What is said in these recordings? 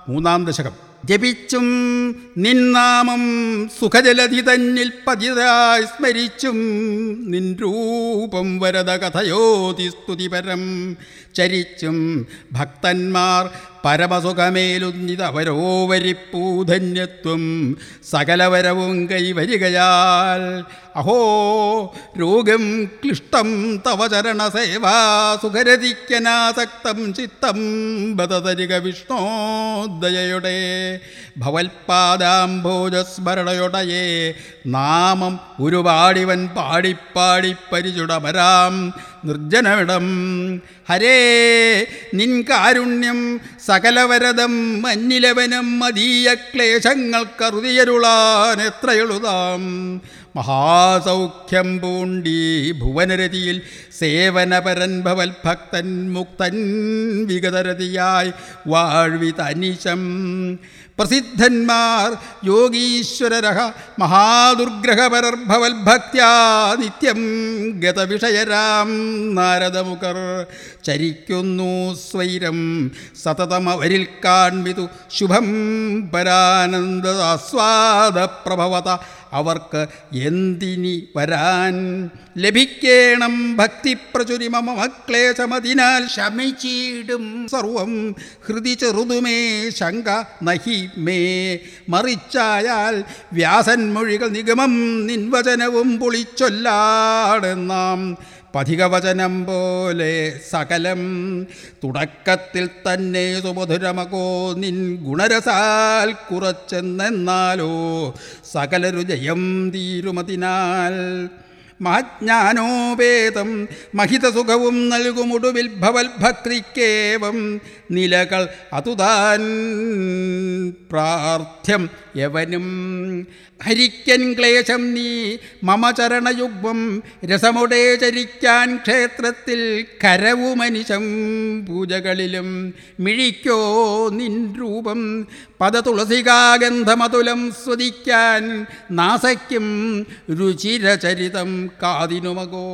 മൂന്നാം ദശകം ജപിച്ചും നിന്നാമം സുഖജലധി തന്നിൽ പതിതായി സ്മരിച്ചും നിൻ രൂപം വരദ കഥയോതി സ്തുതിപരം ചരിച്ചും ഭക്തന്മാർ പരമസുഖമേലുന്നിതവരോവരിപ്പൂധന്യത്വം സകലവരവും കൈവരികയാൽ അഹോ രോഗം ക്ലിഷ്ടം തവ ചരണസേവാ സുഖരതിക്കനാസക്തം ചിത്തം ബതതരിക വിഷ്ണോദയയുടെ ഭവൽപാദാംഭോജസ്മരണയൊടയേ നാമം ഉരുപാടിവൻ പാടിപ്പാടി പരിചുടമരാം നിർജ്ജനമിടം ഹരേ നിൻ കാരുണ്യം സകലവരദം മഞ്ഞിലവനം മതീയ ക്ലേശങ്ങൾക്കറുതിയരുളാൻ എത്ര എഴുതാം മഹാസൗഖ്യം പൂണ്ടി ഭുവനരതിയിൽ സേവനപരൻ ഭവൽ ഭക്തൻ മുക്തൻ വിഗതരതിയായി വാഴ്വി തനിശം പ്രസിദ്ധന്മാർ യോഗീശ്വരരഹ മഹാദുർഗ്രഹപരർഭവൽ ഭക്ത്യാ നിത്യം ഗതവിഷയരാം നാരദമുഖർ ചരിക്കുന്നു സ്വൈരം സതതം അവരിൽ കാൺമിതു ശുഭം പരാനന്ദ ആസ്വാദപ്രഭവത അവർക്ക് എന്തിനി വരാൻ ലഭിക്കേണം ഭക്തിപ്രചുരിമമക്ലേശമതിനാൽ ശമിച്ചിടും സർവം ഹൃദി ചെറുതുമേ ശങ്ക നഹി മേ മറിച്ചായാൽ വ്യാസൻ മൊഴികൾ നിഗമം നിൻവചനവും പൊളിച്ചൊല്ലാടെന്നാം പഥികവചനം പോലെ സകലം തുടക്കത്തിൽ തന്നെ സുമധുരമകോ നിൻ ഗുണരസാൽ കുറച്ചെന്നെന്നാലോ സകലരു ജയം തീരുമതിനാൽ മജ്ഞാനോപേതം മഹിതസുഖവും നൽകുമൊടുവിൽ ഭവൽ ഭക്തിക്കേവം നിലകൾ അതുതാൻ പ്രാർത്ഥ്യം യവനും ഹരിക്കൻ ക്ലേശം നീ മമ ചരണയുഗ്മം രസമുടേ ചരിക്കാൻ ക്ഷേത്രത്തിൽ കരവുമനിശം പൂജകളിലും മിഴിക്കോ നിൻ രൂപം പദതുളസികാഗന്ധമതുലം സ്വദിക്കാൻ നാസയ്ക്കും രുചിരചരിതം കാതിനുമകോ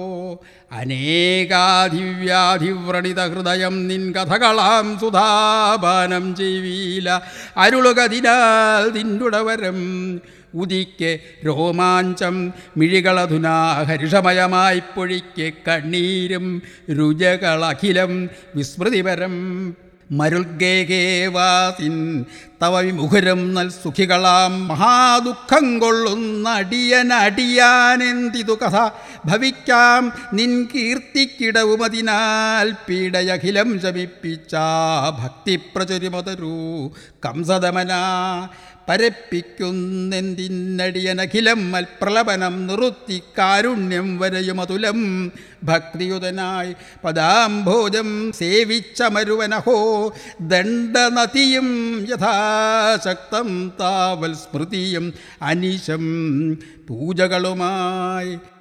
അനേകാധിവ്യാധിവ്രണിത ഹൃദയം നിൻ കഥകളാം സുധാപാനം ചെയ്വീല അരുളുകതിനാൽ നിന്നുടവരം ഉദിക്കെ രോമാഞ്ചം മിഴികളധുനാ ഹരിഷമയമായി പൊഴിക്കെ കണ്ണീരും രുചകളഖിലം വിസ്മൃതിപരം മരുൾഗേകേവാസിൻ തവ വിമുഖരം നൽ സുഖികളാം മഹാദുഃഖം കൊള്ളുന്ന അടിയനടിയാനെന്തിതു കഥ ഭവിക്കാം നിൻ കീർത്തിക്കിടവുമതിനാൽ പീഡയഖിലം ശമിപ്പിച്ച ഭക്തിപ്രചുരിമതരൂ കംസദമന പരപ്പിക്കുന്നെന്തിനടിയനഖിലം മൽപ്രലപനം നിറുത്തി കാരുണ്യം വരയുമതുലം ഭക്തിയുതനായി പദാംഭോജം സേവിച്ചമരുവനഹോ ദണ്ഡനതിയും യഥാശക്തം താവൽ സ്മൃതിയും അനിശം പൂജകളുമായി